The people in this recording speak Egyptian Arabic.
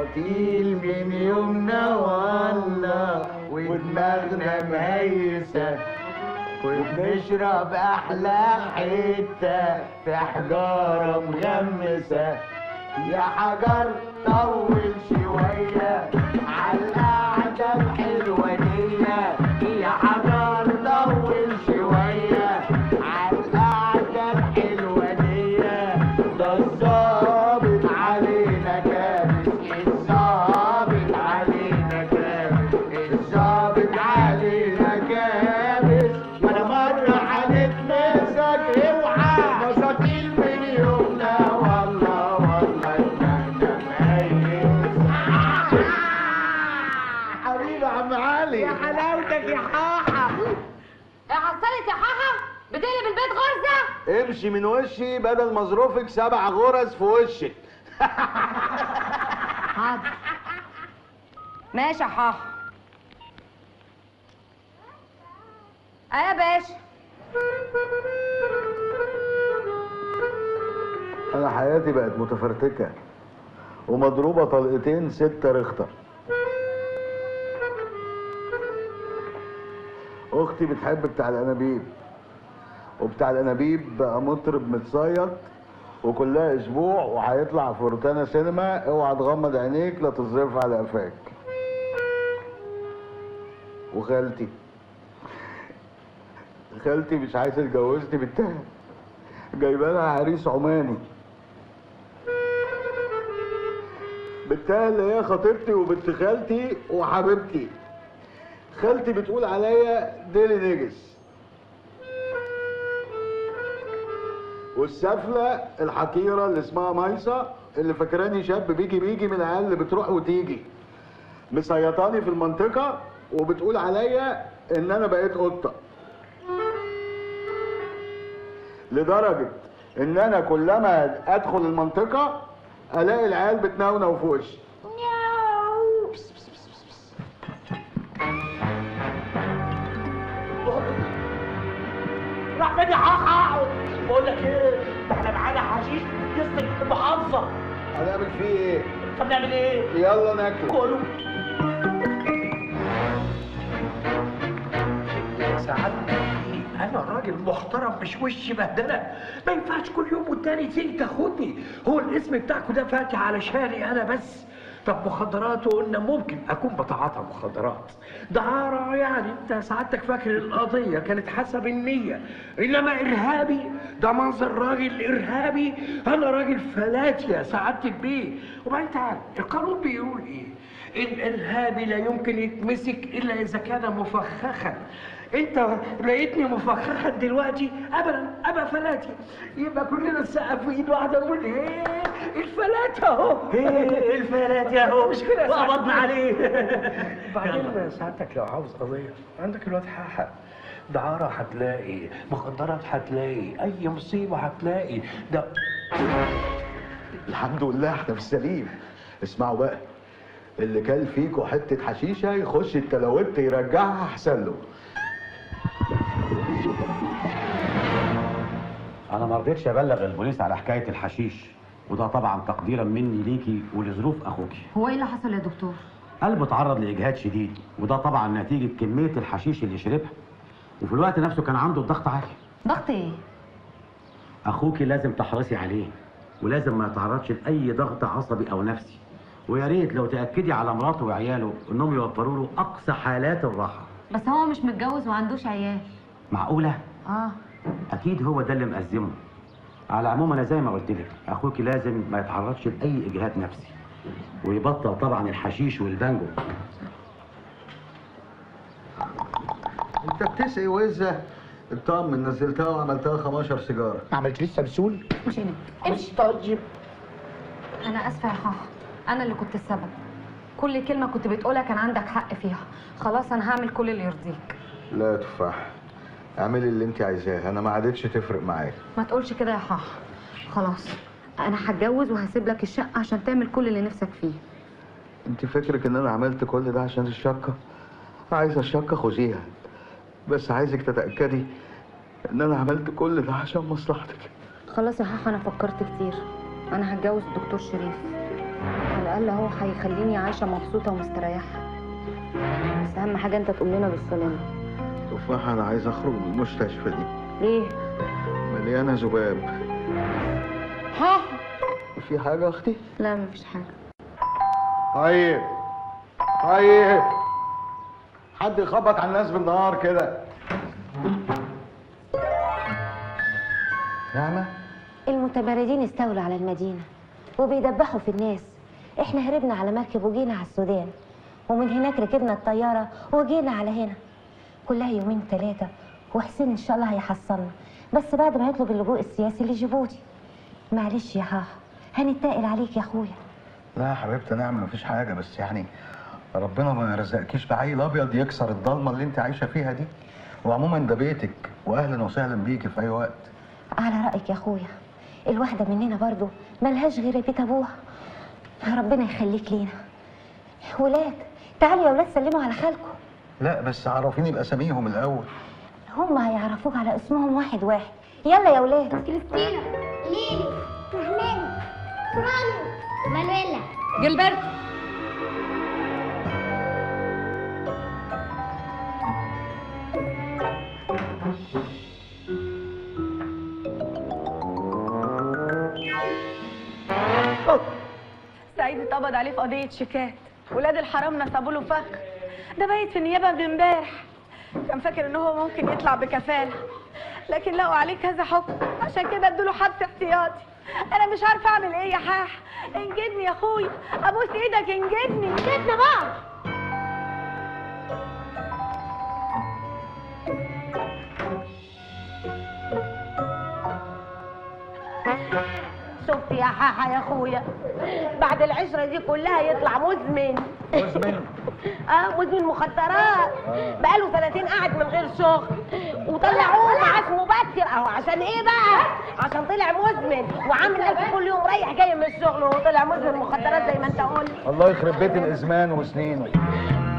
مساطيل من يومنا والله ودماغنا مهيسة وبنشرب أحلى حتة في حجارة مغمسة يا حجر طول شوية عالقعدة الحلوة دي يا حجر طول شوية عالقعدة الحلوة دي ده الظابط علينا كابس الظابط علينا كابس الظابط علينا كابس وانا مرة هنتمسك اوعى مساكين من يومنا والله والله دماغنا ميت حبيبي يا عم علي يا حلاوتك يا حاحة حصلت يا حاحة بتقلب البيت غرزة امشي من وشي بدل مظروفك سبع غرز في وشك حاضر ماشي يا حاحة ايه يا باشا انا حياتي بقت متفرتكه ومضروبه طلقتين ستة رختر اختي بتحب بتاع الانابيب وبتاع الانابيب بقى مطرب متصيد وكلها اسبوع وهيطلع في روتانا سينما اوعى تغمض عينيك لا تصرف على قفاك وخالتي خالتي مش عايزه تجوزني بالتاني جايبه لها عريس عماني بنتها اللي هي خطيبتي وبنت خالتي وحبيبتي خالتي بتقول عليا ديلي نجس والسفلة الحقيرة اللي اسمها مايصة اللي فاكراني شاب بيجي بيجي من العيال اللي بتروح وتيجي مسيطاني في المنطقة وبتقول عليا ان انا بقيت قطة لدرجة ان انا كلما ادخل المنطقة الاقي العيال بتنونو في وشي راح فين يا حاحة بقول لك ايه ده احنا معانا حشيش يسطك المحافظة هنعمل فيه ايه؟ طب نعمل ايه؟ يلا ناكله كله يا سعادتك انا راجل محترم مش وش بهدله ما ينفعش كل يوم والتاني تيجي تاخدني هو الاسم بتاعكم ده فاتح علشاني انا بس طب مخدرات وقلنا ممكن اكون بتعاطى مخدرات دعارة يعني انت سعادتك فاكر القضية كانت حسب النية انما ارهابي ده منظر راجل ارهابي انا راجل فلات يا سعادتك بيه وبعدين تعال القانون بيقول ايه الارهابي لا يمكن يتمسك الا اذا كان مفخخا انت لقيتني مفخخا دلوقتي ابدا ابا فلاتي يبقى كلنا نسقف في ايد واحده نقول ايه الفلات اهو ايه الفلات اهو مش كده وقبضنا عليه بعدين ساعتك لو عاوز قضيه عندك الواد حاحة دعارة هتلاقي مخدرات هتلاقي اي مصيبه هتلاقي ده الحمد لله احنا في السليم اسمعوا بقى اللي كان فيكوا حتة حشيشة يخش التلاوت يرجعها احسن له انا ما رضيتش ابلغ البوليس على حكايه الحشيش وده طبعا تقديرا مني ليكي ولظروف اخوكي هو ايه اللي حصل يا دكتور قلبه اتعرض لاجهاد شديد وده طبعا نتيجه كميه الحشيش اللي شربها وفي الوقت نفسه كان عنده الضغط عالي ضغط ايه اخوكي لازم تحرصي عليه ولازم ما يتعرضش لاي ضغط عصبي او نفسي ويا ريت لو تاكدي على مراته وعياله انهم يوفروا له اقصى حالات الراحه بس هو مش متجوز وعندوش عيال معقوله اه اكيد هو ده اللي مأزمه على العموم انا زي ما قلت لك اخوك لازم ما يتعرضش لاي اجهاد نفسي ويبطل طبعا الحشيش والبانجو انت بتسقي وزة اطمن نزلتها وعملتها 15 سيجارة ما عملتليش سمسول امشي هنا امشي طيب انا اسفه يا حاحة انا اللي كنت السبب كل كلمه كنت بتقولها كان عندك حق فيها خلاص انا هعمل كل اللي يرضيك لا يا تفاح اعملي اللي انت عايزاه انا ما عادتش تفرق معايا ما تقولش كده يا حاحة خلاص انا هتجوز وهسيب لك الشقه عشان تعمل كل اللي نفسك فيه انت فكرك ان انا عملت كل ده عشان الشقة عايزة الشقة خذيها بس عايزك تتأكدي ان انا عملت كل ده عشان مصلحتك خلاص يا حاحة انا فكرت كتير انا هتجوز الدكتور شريف على الاقل هو هيخليني عايشه مبسوطه ومستريحه بس اهم حاجه انت تقوم لنا بالسلامه تفاح انا عايز اخرج من المستشفى دي ليه مليانه ذباب ها في حاجه يا اختي لا مفيش حاجه طيب طيب حد يخبط على الناس بالنهار كده نعمة المتمردين استولوا على المدينة وبيدبحوا في الناس احنا هربنا على مركب وجينا على السودان ومن هناك ركبنا الطيارة وجينا على هنا كلها يومين ثلاثة وحسين ان شاء الله هيحصلنا بس بعد ما يطلب اللجوء السياسي لجيبوتي معلش يا هاها هنتقل عليك يا اخويا لا يا حبيبتي نعمة مفيش حاجة بس يعني ربنا ما يرزقكيش بعيل ابيض يكسر الضلمة اللي انت عايشة فيها دي وعموما ده بيتك واهلا وسهلا بيكي في اي وقت على رأيك يا اخويا الواحدة مننا برضو ملهاش غير بيت ابوها ربنا يخليك لينا ولاد تعالوا يا ولاد سلموا على خالكم لا بس عرفيني باساميهم الاول هم هيعرفوك على اسمهم واحد واحد يلا يا ولاد كريستينا ليلي رحمن فرانو مانويلا جilberto سعيد اتقبض عليه في قضية شيكات ولاد الحرام نصبوا له فخ ده بايت في النيابة من امبارح كان فاكر ان هو ممكن يطلع بكفالة لكن لقوا عليه كذا حكم عشان كده ادوله حبس احتياطي انا مش عارفه اعمل ايه يا حاح انجدني يا اخويا ابوس ايدك انجدني انجدنا بعض شفت يا حاحة يا اخويا بعد العشرة دي كلها يطلع مزمن مزمن اه مدمن مخدرات بقاله سنتين قاعد من غير شغل وطلعوه معاك مبكر اهو عشان ايه بقى عشان طلع مزمن وعامل نفسه كل يوم رايح جاي من الشغل وهو طلع مدمن مخدرات زي ما انت قلت الله يخرب بيت الازمان وسنينه